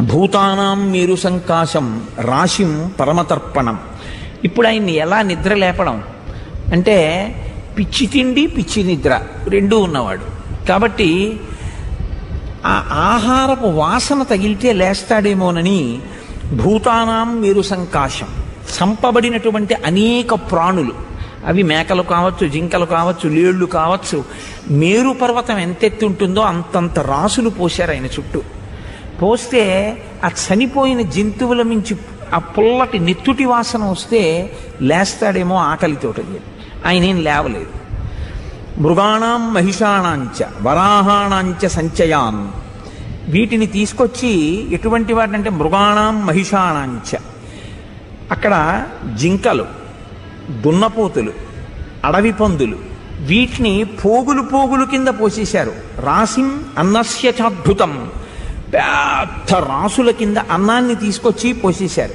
భూతానాం మేరు సంకాశం రాశిం పరమతర్పణం ఇప్పుడు ఆయన్ని ఎలా నిద్ర లేపడం అంటే పిచ్చి తిండి పిచ్చి నిద్ర రెండూ ఉన్నవాడు కాబట్టి ఆ ఆహారపు వాసన తగిలితే లేస్తాడేమోనని భూతానాం మేరు సంకాశం చంపబడినటువంటి అనేక ప్రాణులు అవి మేకలు కావచ్చు జింకలు కావచ్చు లేళ్లు కావచ్చు మేరు పర్వతం ఎంతెత్తి ఉంటుందో అంతంత రాసులు పోశారు ఆయన చుట్టూ పోస్తే ఆ చనిపోయిన జంతువుల మించి ఆ పుల్లటి నెత్తుటి వాసన వస్తే లేస్తాడేమో ఆకలితోటి ఆయన ఏం లేవలేదు మృగాణం మహిషాణాంచ వరాహాణాంచ సంచయాన్ వీటిని తీసుకొచ్చి ఎటువంటి వాటినంటే మృగాణం మహిషాణాంచ అక్కడ జింకలు దున్నపోతులు అడవి పందులు వీటిని పోగులు పోగులు కింద పోసేశారు రాసిం అన్నస్య చాద్భుతం పెద్ద రాసుల కింద అన్నాన్ని తీసుకొచ్చి పోసేశారు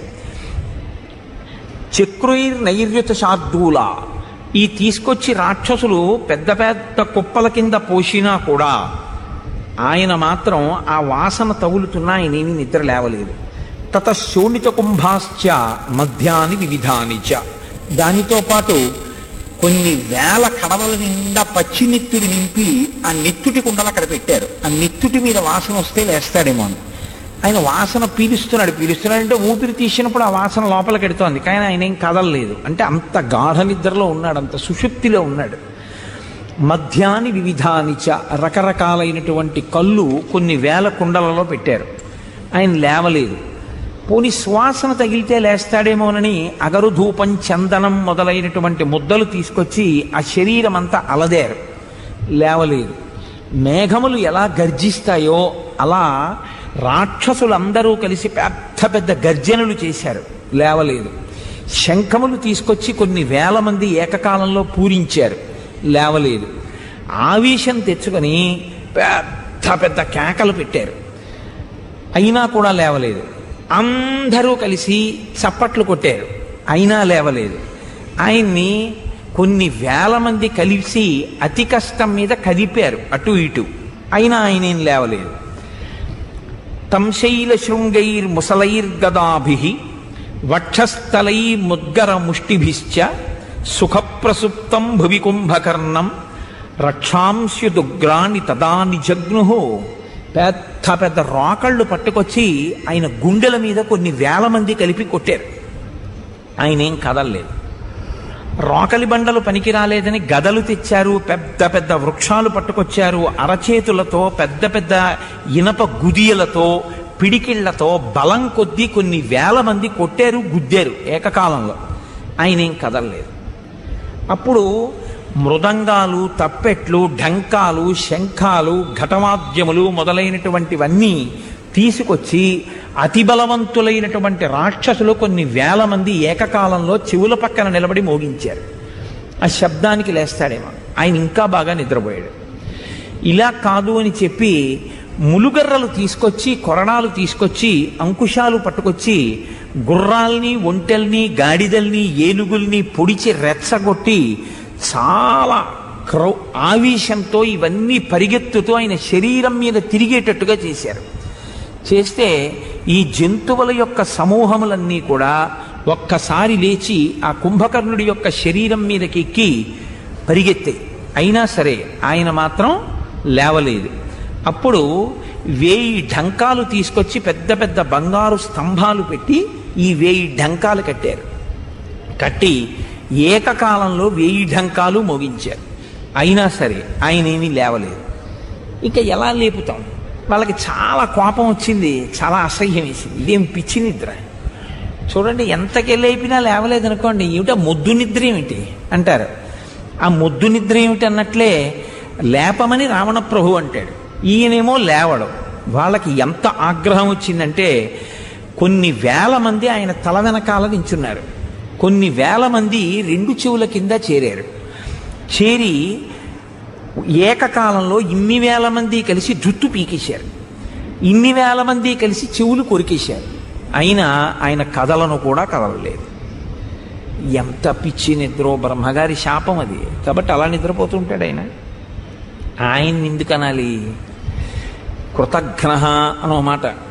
చక్రుయిర్ నైర్యుత శార్దూల ఈ తీసుకొచ్చి రాక్షసులు పెద్ద పెద్ద కుప్పల కింద పోసినా కూడా ఆయన మాత్రం ఆ వాసన తగులుతున్నా ఆయనేమి నిద్ర లేవలేదు తత శోణిత కుంభాశ్చ మధ్యాని వివిధాని చ దానితో పాటు కొన్ని వేల కడవల నిండా పచ్చి నెత్తుడి నింపి ఆ నెత్తుటి కుండలు అక్కడ పెట్టారు ఆ నెత్తుటి మీద వాసన వస్తే లేస్తాడేమో అని ఆయన వాసన పీలుస్తున్నాడు పీలుస్తున్నాడు అంటే ఊపిరి తీసినప్పుడు ఆ వాసన లోపలికి ఎడుతోంది కానీ ఆయన ఏం కదలలేదు అంటే అంత గాఢ నిద్రలో ఉన్నాడు అంత సుషుప్తిలో ఉన్నాడు మధ్యాని వివిధాని చ రకరకాలైనటువంటి కళ్ళు కొన్ని వేల కుండలలో పెట్టారు ఆయన లేవలేదు పోని శ్వాసన తగిలితే లేస్తాడేమోనని అగరు ధూపం చందనం మొదలైనటువంటి ముద్దలు తీసుకొచ్చి ఆ శరీరం అంతా అలదేరు లేవలేదు మేఘములు ఎలా గర్జిస్తాయో అలా రాక్షసులందరూ కలిసి పెద్ద పెద్ద గర్జనలు చేశారు లేవలేదు శంఖములు తీసుకొచ్చి కొన్ని వేల మంది ఏకకాలంలో పూరించారు లేవలేదు ఆవేశం తెచ్చుకొని పెద్ద పెద్ద కేకలు పెట్టారు అయినా కూడా లేవలేదు అందరూ కలిసి చప్పట్లు కొట్టారు అయినా లేవలేదు ఆయన్ని కొన్ని వేల మంది కలిసి అతి కష్టం మీద కదిపారు అటు ఇటు అయినా ఆయన ఏం లేవలేదు తంశైల శృంగైర్ ముసలైర్గదాభి వక్షస్థలై ముద్గర ముష్టిభిశ్చ సుఖప్రసుప్తం భువి కుంభకర్ణం రక్షాంశుదుగ్రాని తదా నిజగ్ను పెద్ద పెద్ద రాకళ్ళు పట్టుకొచ్చి ఆయన గుండెల మీద కొన్ని వేల మంది కలిపి కొట్టారు ఆయన ఏం కదలలేదు రోకలి బండలు పనికి రాలేదని గదలు తెచ్చారు పెద్ద పెద్ద వృక్షాలు పట్టుకొచ్చారు అరచేతులతో పెద్ద పెద్ద ఇనప గుదియలతో పిడికిళ్లతో బలం కొద్దీ కొన్ని వేల మంది కొట్టారు గుద్దారు ఏకకాలంలో ఆయన ఏం కదలలేదు అప్పుడు మృదంగాలు తప్పెట్లు ఢంకాలు శంఖాలు ఘటవాద్యములు మొదలైనటువంటివన్నీ తీసుకొచ్చి అతి బలవంతులైనటువంటి రాక్షసులు కొన్ని వేల మంది ఏకకాలంలో చెవుల పక్కన నిలబడి మోగించారు ఆ శబ్దానికి లేస్తాడేమో ఆయన ఇంకా బాగా నిద్రపోయాడు ఇలా కాదు అని చెప్పి ములుగర్రలు తీసుకొచ్చి కొరణాలు తీసుకొచ్చి అంకుశాలు పట్టుకొచ్చి గుర్రాల్ని ఒంటెల్ని గాడిదల్ని ఏనుగుల్ని పొడిచి రెచ్చగొట్టి చాలా క్రౌ ఆవేశంతో ఇవన్నీ పరిగెత్తుతూ ఆయన శరీరం మీద తిరిగేటట్టుగా చేశారు చేస్తే ఈ జంతువుల యొక్క సమూహములన్నీ కూడా ఒక్కసారి లేచి ఆ కుంభకర్ణుడి యొక్క శరీరం మీదకి ఎక్కి పరిగెత్తాయి అయినా సరే ఆయన మాత్రం లేవలేదు అప్పుడు వేయి ఢంకాలు తీసుకొచ్చి పెద్ద పెద్ద బంగారు స్తంభాలు పెట్టి ఈ వేయి ఢంకాలు కట్టారు కట్టి ఏకకాలంలో వేయి ఢంకాలు మోగించారు అయినా సరే ఆయన ఏమీ లేవలేదు ఇంకా ఎలా లేపుతాం వాళ్ళకి చాలా కోపం వచ్చింది చాలా అసహ్యం వేసింది ఇదేం పిచ్చి నిద్ర చూడండి ఎంతకి లేపినా లేవలేదనుకోండి ఏమిటా మొద్దు నిద్ర ఏమిటి అంటారు ఆ మొద్దు నిద్ర ఏమిటి అన్నట్లే లేపమని రావణ ప్రభు అంటాడు ఈయనేమో లేవడం వాళ్ళకి ఎంత ఆగ్రహం వచ్చిందంటే కొన్ని వేల మంది ఆయన తల వెనకాల నించున్నారు కొన్ని వేల మంది రెండు చెవుల కింద చేరారు చేరి ఏకకాలంలో ఇన్ని వేల మంది కలిసి జుట్టు పీకేశారు ఇన్ని వేల మంది కలిసి చెవులు కొరికేశారు అయినా ఆయన కథలను కూడా కదలలేదు ఎంత పిచ్చి నిద్రో బ్రహ్మగారి శాపం అది కాబట్టి అలా నిద్రపోతుంటాడు ఆయన ఆయన్ని ఎందుకు అనాలి కృతఘ్న అనో మాట